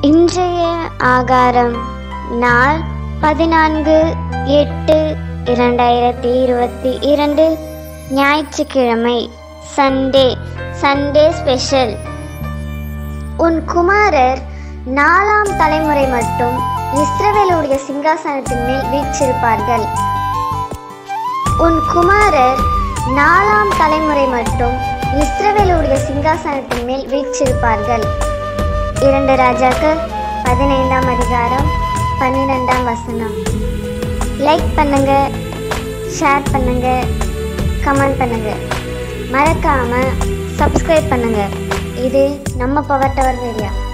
இன்றைய ஆகாரம் நாள் பதினான்கு எட்டு இரண்டாயிரத்தி இருபத்தி இரண்டு ஞாயிற்றுக்கிழமை சண்டே சண்டே ஸ்பெஷல் உன் குமாரர் நாலாம் தலைமுறை மட்டும் இஸ்ரவேலுடைய சிங்காசனத்தின் மேல் வீற்றிருப்பார்கள் உன் குமாரர் நாலாம் தலைமுறை மட்டும் இஸ்ரவேலுடைய சிங்காசனத்தின் மேல் வீற்றிருப்பார்கள் இரண்டு ராஜாக்கள் பதினைந்தாம் அதிகாரம் பன்னிரெண்டாம் வசனம் லைக் பண்ணுங்க ஷேர் பண்ணுங்க கமெண்ட் பண்ணுங்க மறக்காம சப்ஸ்கிரைப் பண்ணுங்க இது நம்ம பவர் டவர் மீடியா